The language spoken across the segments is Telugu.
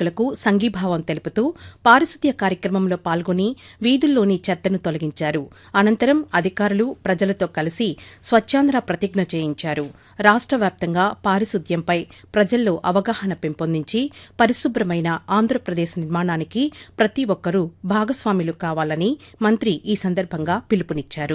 కార్మికులకు సంఘీభావం తెలుపుతూ పారిశుద్ధ్య కార్యక్రమంలో పాల్గొని వీధుల్లోని చెత్తను తొలగించారు అనంతరం అధికారులు ప్రజలతో కలిసి స్వచ్ఛాంధ్ర ప్రతిజ్ఞ చేయించారు రాష్ట్ర వ్యాప్తంగా పారిశుద్ధ్యంపై ప్రజల్లో అవగాహన పెంపొందించి పరిశుభ్రమైన ఆంధ్రప్రదేశ్ నిర్మాణానికి ప్రతి ఒక్కరూ భాగస్వాములు కావాలని మంత్రి ఈ సందర్భంగా పిలుపునిచ్చారు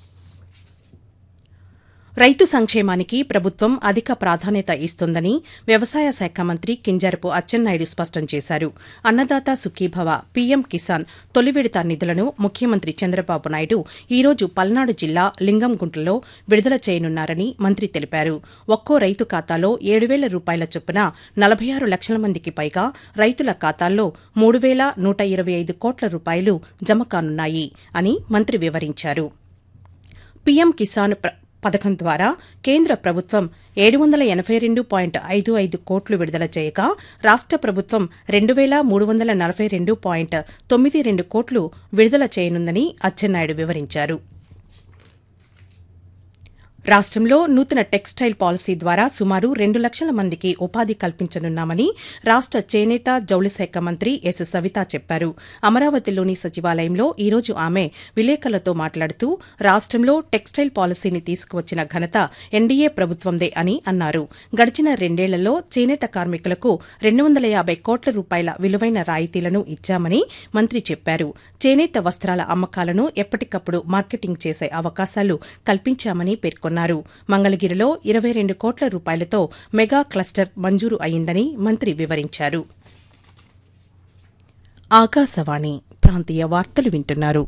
రైతు సంక్షేమానికి ప్రభుత్వం అధిక ప్రాధాన్యత ఇస్తోందని వ్యవసాయ శాఖ మంత్రి కింజరపు అచ్చెన్నాయుడు స్పష్టం చేశారు అన్నదాత సుఖీభవ పీఎం కిసాన్ తొలి విడత నిధులను ముఖ్యమంత్రి చంద్రబాబు నాయుడు ఈ రోజు పల్నాడు జిల్లా లింగంగుంటలో విడుదల చేయనున్నారని మంత్రి తెలిపారు ఒక్కో రైతు ఖాతాలో ఏడు వేల రూపాయల చొప్పున నలభై ఆరు లక్షల మందికి పైగా రైతుల ఖాతాల్లో మూడు వేల నూట ఇరవై ఐదు కోట్ల రూపాయలు జమ కానున్నాయి అని మంత్రి వివరించారు పీఎం కిసాన్ ప్ర- పథకం ద్వారా కేంద్ర ప్రభుత్వం ఏడు వందల ఎనభై రెండు పాయింట్ ఐదు ఐదు కోట్లు విడుదల చేయగా రాష్ట్ర ప్రభుత్వం రెండు వేల మూడు వందల నలభై రెండు పాయింట్ తొమ్మిది రెండు కోట్లు విడుదల చేయనుందని అచ్చెన్నాయుడు వివరించారు రాష్ట్రంలో నూతన టెక్స్టైల్ పాలసీ ద్వారా సుమారు రెండు లక్షల మందికి ఉపాధి కల్పించనున్నామని రాష్ట్ర చేనేత జౌళి శాఖ మంత్రి ఎస్ సవిత చెప్పారు అమరావతిలోని సచివాలయంలో ఈ రోజు ఆమె విలేకరులతో మాట్లాడుతూ రాష్ట్రంలో టెక్స్టైల్ పాలసీని తీసుకువచ్చిన ఘనత ఎన్డీఏ ప్రభుత్వందే అని అన్నారు గడిచిన రెండేళ్లలో చేనేత కార్మికులకు రెండు వందల యాభై కోట్ల రూపాయల విలువైన రాయితీలను ఇచ్చామని మంత్రి చెప్పారు చేనేత వస్త్రాల అమ్మకాలను ఎప్పటికప్పుడు మార్కెటింగ్ చేసే అవకాశాలు కల్పించామని పేర్కొన్నారు మంగళగిరిలో ఇరవై రెండు కోట్ల రూపాయలతో మెగా క్లస్టర్ మంజూరు అయిందని మంత్రి వివరించారు ఆకాశవాణి ప్రాంతీయ వార్తలు వింటున్నారు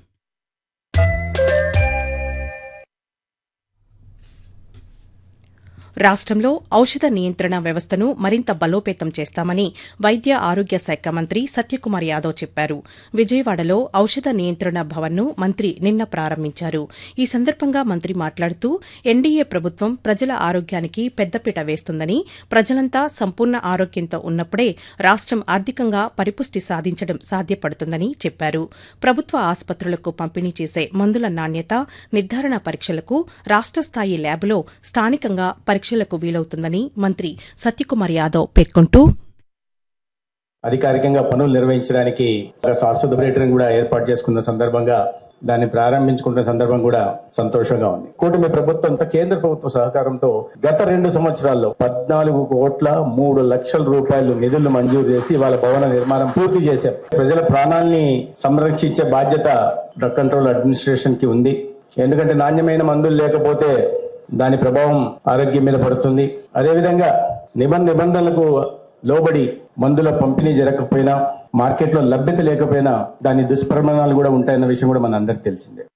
రాష్ట్రంలో ఔషధ నియంత్రణ వ్యవస్థను మరింత బలోపేతం చేస్తామని వైద్య ఆరోగ్య శాఖ మంత్రి సత్యకుమార్ యాదవ్ చెప్పారు విజయవాడలో ఔషధ నియంత్రణ భవన్ను మంత్రి నిన్న ప్రారంభించారు ఈ సందర్భంగా మంత్రి మాట్లాడుతూ ఎన్డీఏ ప్రభుత్వం ప్రజల ఆరోగ్యానికి పెద్దపీట వేస్తుందని ప్రజలంతా సంపూర్ణ ఆరోగ్యంతో ఉన్నప్పుడే రాష్ట్రం ఆర్థికంగా పరిపుష్టి సాధించడం సాధ్యపడుతుందని చెప్పారు ప్రభుత్వ ఆసుపత్రులకు పంపిణీ చేసే మందుల నాణ్యత నిర్ధారణ పరీక్షలకు రాష్ట్ర స్థాయి ల్యాబ్లో స్థానికంగా పరీక్షలకు వీలవుతుందని మంత్రి సత్యకుమార్ యాదవ్ పేర్కొంటూ అధికారికంగా పనులు నిర్వహించడానికి ఒక శాశ్వత పర్యటన కూడా ఏర్పాటు చేసుకున్న సందర్భంగా దాన్ని ప్రారంభించుకుంటున్న సందర్భం కూడా సంతోషంగా ఉంది కూటమి ప్రభుత్వంతో కేంద్ర ప్రభుత్వ సహకారంతో గత రెండు సంవత్సరాల్లో పద్నాలుగు కోట్ల మూడు లక్షల రూపాయలు నిధులు మంజూరు చేసి వాళ్ళ భవన నిర్మాణం పూర్తి చేశాం ప్రజల ప్రాణాల్ని సంరక్షించే బాధ్యత డ్రగ్ కంట్రోల్ అడ్మినిస్ట్రేషన్ కి ఉంది ఎందుకంటే నాణ్యమైన మందులు లేకపోతే దాని ప్రభావం ఆరోగ్యం మీద పడుతుంది అదేవిధంగా నిబంధ నిబంధనలకు లోబడి మందుల పంపిణీ జరగకపోయినా మార్కెట్లో లభ్యత లేకపోయినా దాని దుష్పరిణామాలు కూడా ఉంటాయన్న విషయం కూడా మన అందరికి తెలిసిందే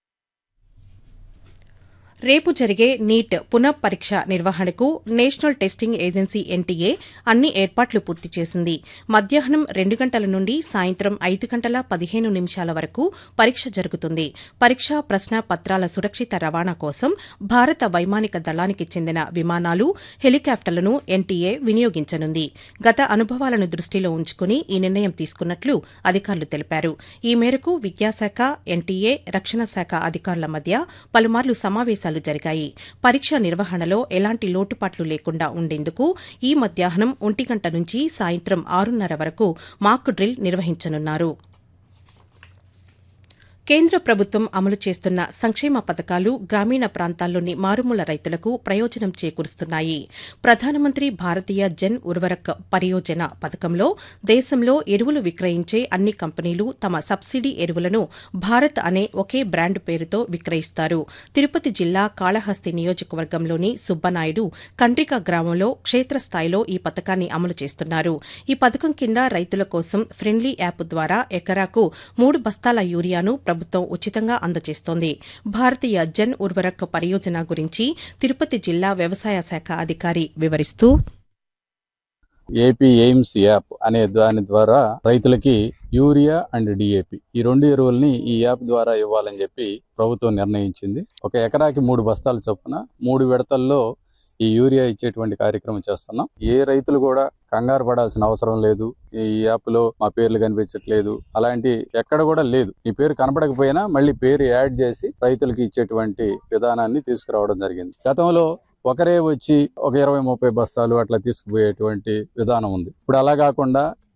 రేపు జరిగే నీట్ పునః పరీక్ష నిర్వహణకు నేషనల్ టెస్టింగ్ ఏజెన్సీ ఎన్టీఏ అన్ని ఏర్పాట్లు పూర్తి చేసింది మధ్యాహ్నం రెండు గంటల నుండి సాయంత్రం ఐదు గంటల పదిహేను నిమిషాల వరకు పరీక్ష జరుగుతుంది పరీక్ష ప్రశ్న పత్రాల సురక్షిత రవాణా కోసం భారత వైమానిక దళానికి చెందిన విమానాలు హెలికాప్టర్లను ఎన్టీఏ వినియోగించనుంది గత అనుభవాలను దృష్టిలో ఉంచుకుని ఈ నిర్ణయం తీసుకున్నట్లు అధికారులు తెలిపారు ఈ మేరకు విద్యాశాఖ ఎన్టీఏ రక్షణ శాఖ అధికారుల మధ్య పలుమార్లు సమావేశాలు జరిగాయి పరీక్ష నిర్వహణలో ఎలాంటి లోటుపాట్లు లేకుండా ఉండేందుకు ఈ మధ్యాహ్నం ఒంటి గంట నుంచి సాయంత్రం ఆరున్నర వరకు మాక్ డ్రిల్ నిర్వహించనున్నారు కేంద్ర ప్రభుత్వం అమలు చేస్తున్న సంక్షేమ పథకాలు గ్రామీణ ప్రాంతాల్లోని మారుమూల రైతులకు ప్రయోజనం చేకూరుస్తున్నాయి ప్రధానమంత్రి భారతీయ జన్ ఉర్వరక్ పరియోజన పథకంలో దేశంలో ఎరువులు విక్రయించే అన్ని కంపెనీలు తమ సబ్సిడీ ఎరువులను భారత్ అనే ఒకే బ్రాండ్ పేరుతో విక్రయిస్తారు తిరుపతి జిల్లా కాళహస్తి నియోజకవర్గంలోని సుబ్బనాయుడు కండ్రిక గ్రామంలో క్షేత్రస్థాయిలో ఈ పథకాన్ని అమలు చేస్తున్నారు ఈ పథకం కింద రైతుల కోసం ఫ్రెండ్లీ యాప్ ద్వారా ఎకరాకు మూడు బస్తాల యూరియాను ప్రభుత్వం ఉచితంగా అందజేస్తోంది భారతీయ జన్ ఉర్వరక్ పరియోజన గురించి తిరుపతి జిల్లా వ్యవసాయ శాఖ అధికారి వివరిస్తూ ఏపీ ఎయిమ్స్ యాప్ అనే దాని ద్వారా రైతులకి యూరియా అండ్ డిఏపి ఈ రెండు ఎరువుల్ని ఈ యాప్ ద్వారా ఇవ్వాలని చెప్పి ప్రభుత్వం నిర్ణయించింది ఒక ఎకరాకి మూడు బస్తాల చొప్పున మూడు విడతల్లో ఈ యూరియా ఇచ్చేటువంటి కార్యక్రమం చేస్తున్నాం ఏ రైతులు కూడా కంగారు పడాల్సిన అవసరం లేదు ఈ యాప్ లో మా పేర్లు కనిపించట్లేదు అలాంటి ఎక్కడ కూడా లేదు ఈ పేరు కనపడకపోయినా మళ్ళీ పేరు యాడ్ చేసి రైతులకి ఇచ్చేటువంటి విధానాన్ని తీసుకురావడం జరిగింది గతంలో ఒకరే వచ్చి ఒక ఇరవై ముప్పై బస్తాలు అట్లా తీసుకుపోయేటువంటి విధానం ఉంది ఇప్పుడు అలా కాకుండా